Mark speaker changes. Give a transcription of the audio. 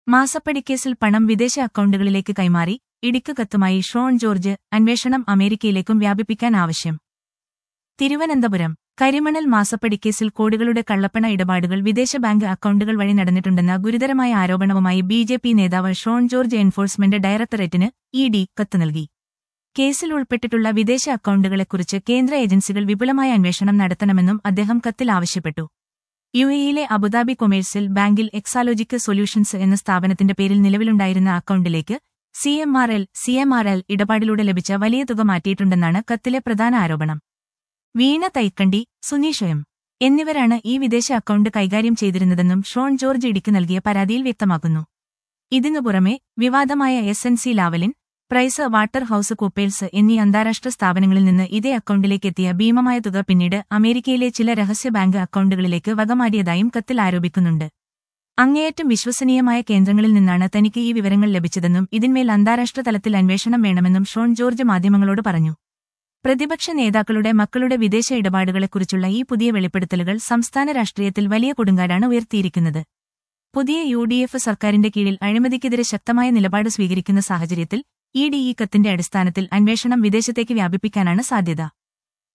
Speaker 1: മാസപ്പടിക്കേസിൽ പണം വിദേശ അക്കൗണ്ടുകളിലേക്ക് കൈമാറി ഇടിക്ക് കത്തുമായി ഷോൺ ജോർജ് അന്വേഷണം അമേരിക്കയിലേക്കും വ്യാപിപ്പിക്കാൻ ആവശ്യം തിരുവനന്തപുരം കരിമണൽ മാസപ്പടിക്കേസിൽ കോടികളുടെ കള്ളപ്പണ ഇടപാടുകൾ വിദേശ ബാങ്ക് അക്കൗണ്ടുകൾ വഴി നടന്നിട്ടുണ്ടെന്ന ഗുരുതരമായ ആരോപണവുമായി ബി ജെ പി നേതാവ് ഷോൺ ജോർജ് എൻഫോഴ്സ്മെന്റ് ഡയറക്ടറേറ്റിന് ഇ ഡി കത്ത് നൽകി കേസിൽ ഉൾപ്പെട്ടിട്ടുള്ള വിദേശ അക്കൗണ്ടുകളെക്കുറിച്ച് കേന്ദ്ര ഏജൻസികൾ വിപുലമായ അന്വേഷണം നടത്തണമെന്നും അദ്ദേഹം കത്തിൽ ആവശ്യപ്പെട്ടു യു എയിലെ അബുദാബി കൊമേഴ്സ്യൽ ബാങ്കിൽ എക്സാലോജിക് സൊല്യൂഷൻസ് എന്ന സ്ഥാപനത്തിന്റെ പേരിൽ നിലവിലുണ്ടായിരുന്ന അക്കൗണ്ടിലേക്ക് C M R L C M R L ഇടപാടിലൂടെ ലഭിച്ച വലിയ തുക മാറ്റിയിട്ടുണ്ടെന്നാണ് കത്തിലെ പ്രധാന ആരോപണം വീണ തൈക്കണ്ടി സുനീഷ് എം എന്നിവരാണ് ഈ വിദേശ അക്കൗണ്ട് കൈകാര്യം ചെയ്തിരുന്നതെന്നും ഷോൺ ജോർജ് ഇടിക്ക് നൽകിയ പരാതിയിൽ വ്യക്തമാക്കുന്നു ഇതിനു പുറമെ വിവാദമായ S N C Lavalin price water house Coopers എന്നീ അന്താരാഷ്ട്ര സ്ഥാപനങ്ങളിൽ നിന്ന് ഇതേ അക്കൗണ്ടിലേക്ക് എത്തിയ ഭീമമായ തുക പിന്നീട് അമേരിക്കയിലെ ചില രഹസ്യ ബാങ്ക് അക്കൗണ്ടുകളിലേക്ക് വകമാറിയതായും കത്തിൽ ആരോപിക്കുന്നുണ്ട് അങ്ങേയറ്റം വിശ്വസനീയമായ കേന്ദ്രങ്ങളിൽ നിന്നാണ് തനിക്ക് ഈ വിവരങ്ങൾ ലഭിച്ചതെന്നും ഇതിന്മേൽ അന്താരാഷ്ട്ര തലത്തിൽ അന്വേഷണം വേണമെന്നും ഷോൺ ജോർജ് മാധ്യമങ്ങളോട് പറഞ്ഞു പ്രതിപക്ഷ നേതാക്കളുടെ മക്കളുടെ വിദേശ ഇടപാടുകളെക്കുറിച്ചുള്ള ഈ പുതിയ വെളിപ്പെടുത്തലുകൾ സംസ്ഥാന രാഷ്ട്രീയത്തിൽ വലിയ കൊടുങ്കാരാണ് ഉയർത്തിയിരിക്കുന്നത് പുതിയ യു ഡി എഫ് സർക്കാരിന്റെ കീഴിൽ അഴിമതിക്കെതിരെ ശക്തമായ നിലപാട് സ്വീകരിക്കുന്ന സാഹചര്യത്തിൽ ഇ ഡി ഈ കത്തിന്റെ അടിസ്ഥാനത്തിൽ അന്വേഷണം വിദേശത്തേക്ക് വ്യാപിപ്പിക്കാനാണ് സാധ്യത